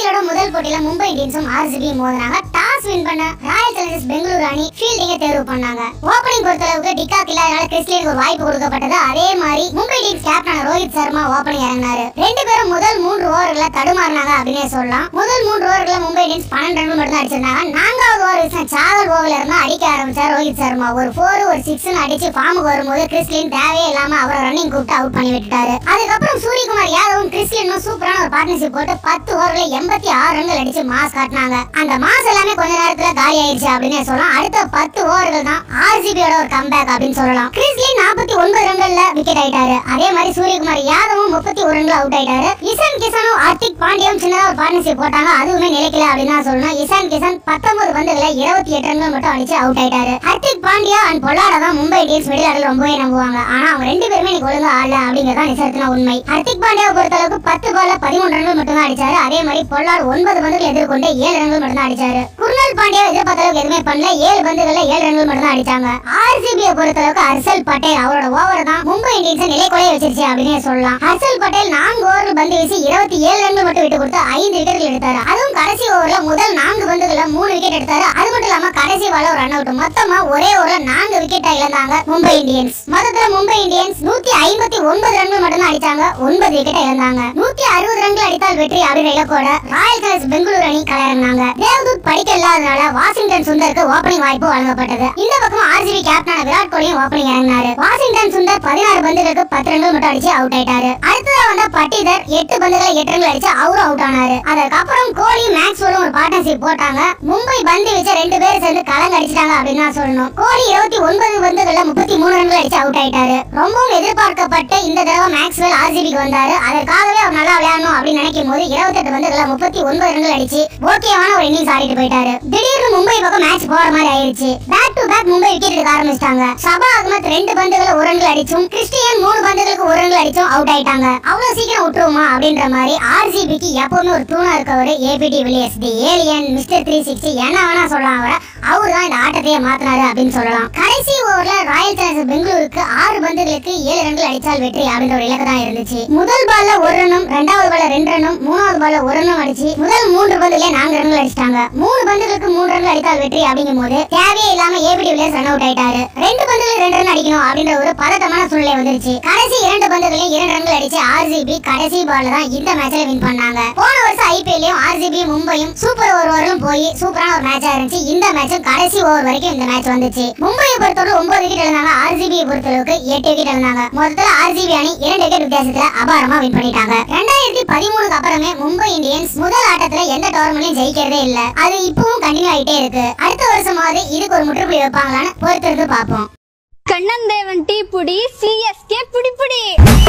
ஐபிஎல்லோட முதல் போட்டியில மும்பை இந்தியன்ஸும் ஆர்சிபி மோதினாங்க டாஸ் வின் பண்ண ராயல் சேலஞ்சர்ஸ் பெங்களூரு அணி ஃபீல்டிங்க தேர்வு பண்ணாங்க ஓப்பனிங் பொறுத்தளவுக்கு டிகாக் இல்லாதனால கிறிஸ்லியனுக்கு ஒரு வாய்ப்பு கொடுக்கப்பட்டது அதே மாதிரி Mumbai Indians captain Rohit Sharma opening இறங்கினாரு ரெண்டு பேரும் முதல் மூன்று ஓவர்களை தடுமாறினாங்க அப்படின்னே சொல்லலாம் முதல் மூன்று ஓவர்களை மும்பை இந்தியன்ஸ் பன்னெண்டு ரன் மட்டும் தான் அடிச்சிருந்தாங்க நான்காவது ஓவர் வீசின சாகல் ஓவர்ல இருந்து அடிக்க ஆரம்பிச்சார் ரோஹித் சர்மா ஒரு ஃபோர் ஒரு சிக்ஸ் அடிச்சு ஃபார்முக்கு வரும்போது கிறிஸ்லியன் தேவையே இல்லாம அவரை ரன்னிங் கூப்பிட்டு அவுட் பண்ணி விட்டுட்டாரு அதுக்கப்புறம் சூரியகுமார் யாதவும் கிறிஸ்லியனும் சூப்பரான ஒரு பார்ட்னர்ஷிப் போட்டு பத்து ஓவர்ல எண்பத்தி ஆறு ரன்கள் அடிச்சு மாஸ் காட்டினாங்க அந்த மாஸ் எல்லாமே கொஞ்ச நேரத்துல காலி ஆயிடுச்சு அப்படின்னு சொல்லலாம் அடுத்த பத்து ஓவர்கள் தான் ஆர்சிபியோட ஒரு கம்பேக் அப்படின்னு சொல்லலாம் கிறிஸ்லியன் நாற்பத்தி ஒன்பது ரன்கள்ல விக்கெட் ஆயிட்டாரு அதே மாதிரி சூரியகுமார் யாதவும் முப்பத்தி ஒரு ரன்கள் அவுட் ஆயிட்டாரு இசான் கிஷனும் ஹர்திக் பாண்டியும் சின்னதா ஒரு பார்ட்னர்ஷிப் போட்டாங்க அதுவுமே நிலைக்கல அப்படின்னு தான் சொல்லணும் இசான் கிஷன் பத்தொன்பது பந்துகளை இருபத்தி எட்டு ரன்கள் மட்டும் அடிச்சு அவுட் ஆயிட்டாரு ஹர்திக் பாண்டியா அண்ட் பொல்லாட தான் மும்பை இந்தியன்ஸ் மிடில் ஆர்டர் ரொம்பவே நம்புவாங்க ஆனா அவங்க ரெண்டு பேருமே இன்னைக்கு ஒழுங்கா ஆடல அப்படிங்கறத நிசர்த்தின உண்மை ஹர்திக் பாண்டியாவை பொறுத்த அளவுக்கு பத்து பால்ல பதிமூணு ரன்கள் மட்டும் தான் அடிச்சாரு அதே மாதிரி பொல்லார் ஒன்பது பந்துகள் எதிர்கொண்டு ஏழு ரன்கள் மட்டும் தான் அடிச்சாரு குர்னல் பாண்டியா எதிர்பார்த்த அளவுக்கு எதுவுமே பண்ணல ஏழு பந்துகள்ல ஏழு ரன்கள் மட்டும் தான் அடிச்சாங்க ஆர்சிபியை பொறுத்த அளவுக்கு ஹர்ஷல் பட்டேல் அவரோட ஓவர் தான் மும்பை இந்தியன்ஸ் நிலைக்குலைய வச்சிருச்சு அப்படின்னே சொல்லலாம் ஹர்ஷல் பட்டேல் நான்கு ஓவர்கள் பந்து வீசி இருபத்தி ஏழு ரன்கள் மட்டும் விட்டு கொடுத்து ஐந்து விக்கெட்டுகள் எடுத்தாரு அதுவும் கடைசி ஓவர்ல முதல் நான்கு பந்துகள்ல மூணு விக்கெட் எடுத்தாரு அது மட்டும் இல்லாம கடைசி பால ஒரு ரன் அவுட் மொத்தமா ஒரே ஓவர்ல நான்கு விக்கெட்டை இழந்தாங்க மும்பை இந்தியன்ஸ் மொத்தத்துல மும்பை இந்தியன்ஸ் நூத்தி ஐம்பத்தி ஒன்பது ரன்கள் மட்டும் தான் அடிச்சாங்க ஒன்பது விக்கெட்டை இழந்தாங்க நூத்தி அறுபது ரன்கள் அடித்தால் வெற்றி அப்படின்ற இலக்கோட ராயல் சேலஞ்சர்ஸ் பெங்களூரு அணி களமிறங்கினாங்க தேவதூத் படிக்க இல்லாதனால வாஷிங்டன் சுந்தருக்கு ஓபனிங் வாய்ப்பு வழங்கப்பட்டது இந்த பக்கம் ஆர்சிபி கேப்டனான விராட் கோலியும் ஓபனிங் இறங்கினாரு வாஷிங்டன் சுந்தர் பதினாறு பந்துகளுக்கு பத்து ரன்கள் மட்டும் அடிச்சு அவுட் ஆயிட்டாரு அடுத்ததா வந்த பட்டிதர் எட்டு பந்துகளை எட்டு ரன்கள் அடிச்சு அவரும் அவுட் ஆனாரு அதுக்கப்புறம் கோலி மேக்ஸ்வெலும் ஒரு பார்ட்னர்ஷிப் போட்டாங்க மும்பை பந்து வச்ச ரெண்டு பேரும் சேர்ந்து கலங்க அடிச்சிட்டாங்க அப்படின்னு தான் சொல்லணும் கோலி இருபத்தி ஒன்பது பந்துகள்ல முப்பத்தி மூணு ரன்கள் அடிச்சு அவுட் ஆயிட்டாரு ரொம்பவும் எதிர்பார்க்கப்பட்ட இந்த தடவை மேக்ஸ்வெல் ஆர்சிபிக்கு வந்தாரு அதற்காகவே அவர் நல்லா விளையாடணும் அப்படின்னு நினைக்கும் போது இருபத்தெட்டு பந்துகள்ல முப்பத்தி ஒன்பது ரன்கள் அடிச்சு ஓகேவான ஒரு இன்னிங்ஸ் ஆடிட்டு போயிட்டாரு திடீர்னு மும்பை பக்கம் மேட்ச் போற மாதிரி ஆயிருச்சு back to back Mumbai wicket எடுக்க ஆரம்பிச்சிட்டாங்க சபா அகமத் ரெண்டு பந்துகளை ஒரு ரன்கள் அடிச்சும் கிறிஸ்டியன் மூணு பந்துகளுக்கு ஒரு ரன்கள் அடிச்சும் அவுட் ஆயிட்டாங்க அவ்வளவு சீக்கிரம் விட்டுருவோமா அப்படின்ற மாதிரி ஆர்சிபிக்கு எப்பவுமே ஒரு தூணா இருக்கவர் ABD Villiers the alien mister three sixty என்ன வேணா சொல்லலாம் அவரை அவர் தான் இந்த ஆட்டத்தையே மாத்தினாரு அப்படின்னு சொல்லலாம் கடைசி ஓவர்ல ராயல் சேலஞ்சர்ஸ் பெங்களூருக்கு ஆறு பந்துகளுக்கு ஏழு ரன்கள் அடிச்சால் வெற்றி அப்படின்ற ஒரு இலக்கு தான் இருந்துச்சு முதல் பால்ல ஒரு ரன்னும் ரெண்டாவது பால்ல ரெண்டு ரன்னும் மூணாவது பால்ல ஒரு ரன்னும் அடிச்சு முதல் மூன்று பந்துலயே நான்கு ரன்கள் அடிச்சிட்டாங்க மூணு பந்துகளுக்கு மூணு ரன்கள் அடித்தால் வெற்றி அப்படிங்கும் போது தேவையே இல்லாம ஏபிடி வில்லியர்ஸ் ரன் அவுட் ஆயிட்டாரு ரெண்டு பந்துகளுக்கு ரெண்டு ரன் அடிக்கணும் அப்படின்ற ஒரு பதட்டமான சூழ்நிலை வந்துருச்சு கடைசி இரண்டு பந்துகளையும் இரண்டு ரன்கள் அடிச்சு ஆர்சிபி கடைசி பால்ல தான் இந்த மேட்ச்ல வின் பண்ணாங்க போன வருஷம் ஐபிஎல்லையும் ஆர்சிபி மும்பையும் சூப்பர் ஓவர் வரலும் போய் சூப்பரான ஒரு மேட்சா இருந்துச்சு இந்த மேட்சும் கடைசி ஓவர் வரைக்கும் இந்த மேட்ச் வந்துச்சு மும்பையை பொறுத்தவரை ஒன்பது விக்கெட் இழந்தாங்க ஆர்சிபியை பொறுத்தளவுக்கு எட்டு விக்கெட் இழந்தாங்க மொத்தத்துல ஆர்சிபி அணி இரண்டு விக்கெட் வித்தியாசத்துல அபாரமா வின் பண்ணிட்டாங்க ரெண்டாயிரத்தி பதிமூணுக்கு அப்புறமே மும்பை இந்தியன்ஸ் முதல் ஆட்டத்துல எந்த டோர்னமெண்ட்லயும் ஜெயிக்கிறதே இல்ல அது இப்பவும் கண்டினியூ ஆயிட்டே இருக்கு அடுத்த வருஷமாவது இதுக்கு ஒரு முற்றுப்புள்ளி வைப்பாங்களான்னு பொறுத்திருந்து பார்ப்போம் கண்ணந்தேவன் டீ புடி சிஎஸ்கே புடி புடி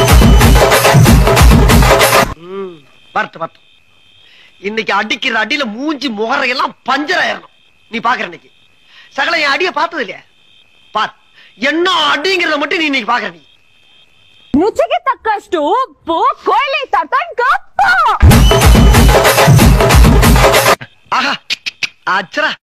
ம், வரட்டும் வரட்டும் இன்னைக்கு அடிக்கிற அடியில மூஞ்சி முகரையெல்லாம் பஞ்சர் ஆயிரணும் நீ பாக்குற இன்னைக்கு சகல என் அடிய பார்த்தது இல்லையா பார் என்ன அடிங்கிறத மட்டும் நீ இன்னைக்கு பாக்குற நீ ರುಚಿಗೆ ತಕ್ಕಷ್ಟು ಉಪ್ಪು ಕೊಯ್ಲಿ ತಟಂಕಪ್ಪ ஆஹா அச்சரா